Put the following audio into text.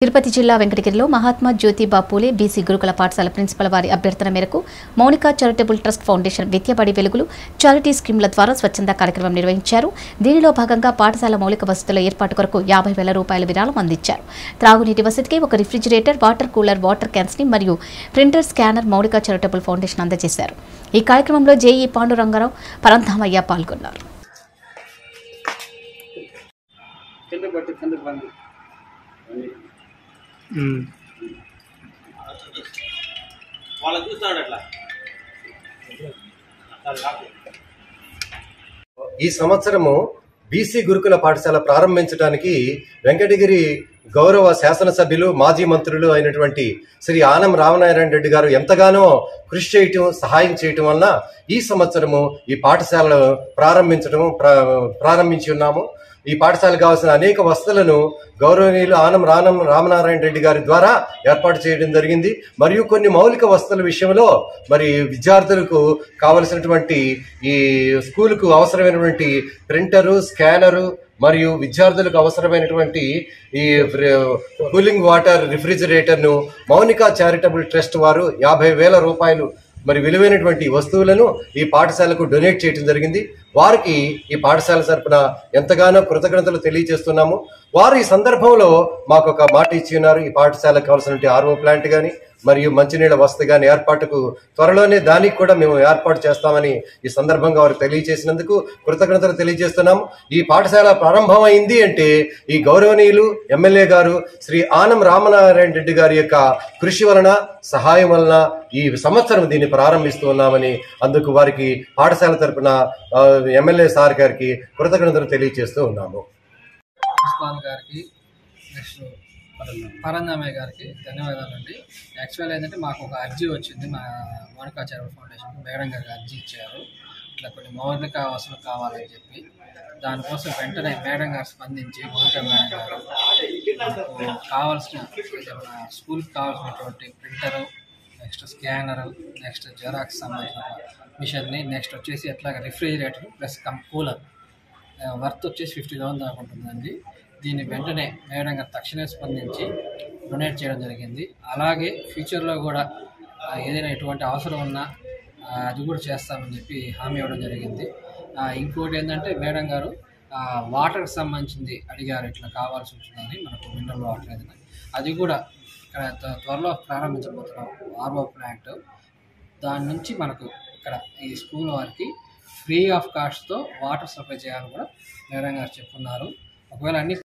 తిరుపతి జిల్లా వెంకటగిరిలో మహాత్మా జ్యోతిబా పూలే బీసీ గురుకుల పాఠశాల ప్రిన్సిపల్ వారి అభ్యర్థన మేరకు మౌనిక చారిటబుల్ ట్రస్ట్ ఫౌండేషన్ విద్యబడి వెలుగులు చారిటీ స్కీమ్ల ద్వారా స్వచ్ఛంద కార్యక్రమం నిర్వహించారు దీనిలో భాగంగా పాఠశాల మౌలిక వసతుల ఏర్పాటు కొరకు యాభై వేల రూపాయల విరాళం అందించారు త్రాగునీటి వసతికి ఒక refrigerator water cooler water cans ని మరియు printer scanner Moulika charitable foundation అందజేశారు ఈ కార్యక్రమంలో జేఈ పాండురంగారావు పరంధామయ్య పాల్గొన్నారు కింద పట్టి కింద బండి వాళ్ళని చూస్తున్నాడు అట్లా ఈ సంవత్సరము బీసీ గురుకుల పాఠశాల ప్రారంభించడానికి వెంకటగిరి గౌరవ శాసనసభ్యులు మాజీ మంత్రులు అయినటువంటి శ్రీ ఆనం రామనారాయణ రెడ్డి గారు ఎంతగానో కృషి చేయటం సహాయం చేయటం వలన ఈ సంవత్సరము ఈ పాఠశాలను ప్రారంభించడం ప్రా- ప్రారంభించి ఉన్నాము ఈ పాఠశాలకు కావాల్సిన అనేక వసతులను గౌరవనీయులు ఆనం రానం రామనారాయణ రెడ్డి గారి ద్వారా ఏర్పాటు చేయడం జరిగింది మరియు కొన్ని మౌలిక వసతుల విషయంలో మరి విద్యార్థులకు కావలసినటువంటి ఈ స్కూలుకు అవసరమైనటువంటి ప్రింటరు స్కానరు మరియు విద్యార్థులకు అవసరమైనటువంటి ఈ ఫ్రి- కూలింగ్ వాటర్ రిఫ్రిజిరేటర్ను మౌనిక చారిటబుల్ ట్రస్ట్ వారు యాభై వేల రూపాయలు మరి విలువైనటువంటి వస్తువులను ఈ పాఠశాలకు డొనేట్ చేయడం జరిగింది వారికి ఈ పాఠశాల తరపున ఎంతగానో కృతజ్ఞతలు తెలియజేస్తున్నాము వారు ఈ సందర్భంలో మాకు ఒక మాట ఇచ్చి ఉన్నారు ఈ పాఠశాలకు కావాల్సిన ఆర్ఓ ప్లాంట్ కానీ మరియు మంచినీళ్ళ వసతి కానీ ఏర్పాటుకు త్వరలోనే దానికి కూడా మేము ఏర్పాటు చేస్తామని ఈ సందర్భంగా వారు తెలియజేసినందుకు కృతజ్ఞతలు తెలియజేస్తున్నాము ఈ పాఠశాల ప్రారంభమైంది అంటే ఈ గౌరవనీయులు ఎమ్మెల్యే గారు శ్రీ ఆనం రామనారాయణ రెడ్డి గారి యొక్క కృషి వలన సహాయం వలన ఈ సంవత్సరం దీన్ని ప్రారంభిస్తూ ఉన్నామని అందుకు వారికి పాఠశాల తరపున ఆ, ఎమ్మెల్యే సార్ గారికి కృతజ్ఞతలు తెలియజేస్తూ ఉన్నాము ప్రిన్సిపాల్ గారికి నెక్స్ట్ పరందామయ్య గారికి ధన్యవాదాలు అండి యాక్చువల్ ఏంటంటే మాకు ఒక అర్జీ వచ్చింది మా మౌనికాచార్య ఫౌండేషన్ మేడం గారికి అర్జీ ఇచ్చారు ఇట్లా కొన్ని మౌలిక అవసరం కావాలని చెప్పి దానికోసం వెంటనే మేడం గారు స్పందించి మౌనిక మేడం గారు మాకు కావాల్సిన మన స్కూల్కి కావాల్సినటువంటి printer next scanner next xerox సంబంధించిన మిషన్ని నెక్స్ట్ వచ్చేసి ఎట్లాగ refrigerator plus cum cooler worth వచ్చేసి ఫిఫ్టీ థౌసండ్ దాకా ఉంటుందండి దీన్ని వెంటనే మేడం గారు తక్షణమే స్పందించి డొనేట్ చేయడం జరిగింది అలాగే ఫ్యూచర్లో కూడా ఆ, ఏదైనా ఎటువంటి అవసరం ఉన్నా ఆ, అది కూడా చేస్తామని చెప్పి హామీ ఇవ్వడం జరిగింది ఆ, ఇంకోటి ఏంటంటే మేడం గారు వాటర్కి సంబంధించింది అడిగారు ఇట్లా కావాల్సి ఉంటుందని మనకు మినరల్ వాటర్ ఏదైనా అది కూడా ఇక్కడ త్వ- త్వరలో ప్రారంభించబోతున్నాం ఆర్ఓ ప్లాంట్ దాని నుంచి మనకు ఇక్కడ ఈ స్కూల్ వారికి ఫ్రీ ఆఫ్ కాస్ట్తో వాటర్ సప్లై చేయాలని కూడా మేడం గారు చెప్పున్నారు ఒకవేళ అన్ని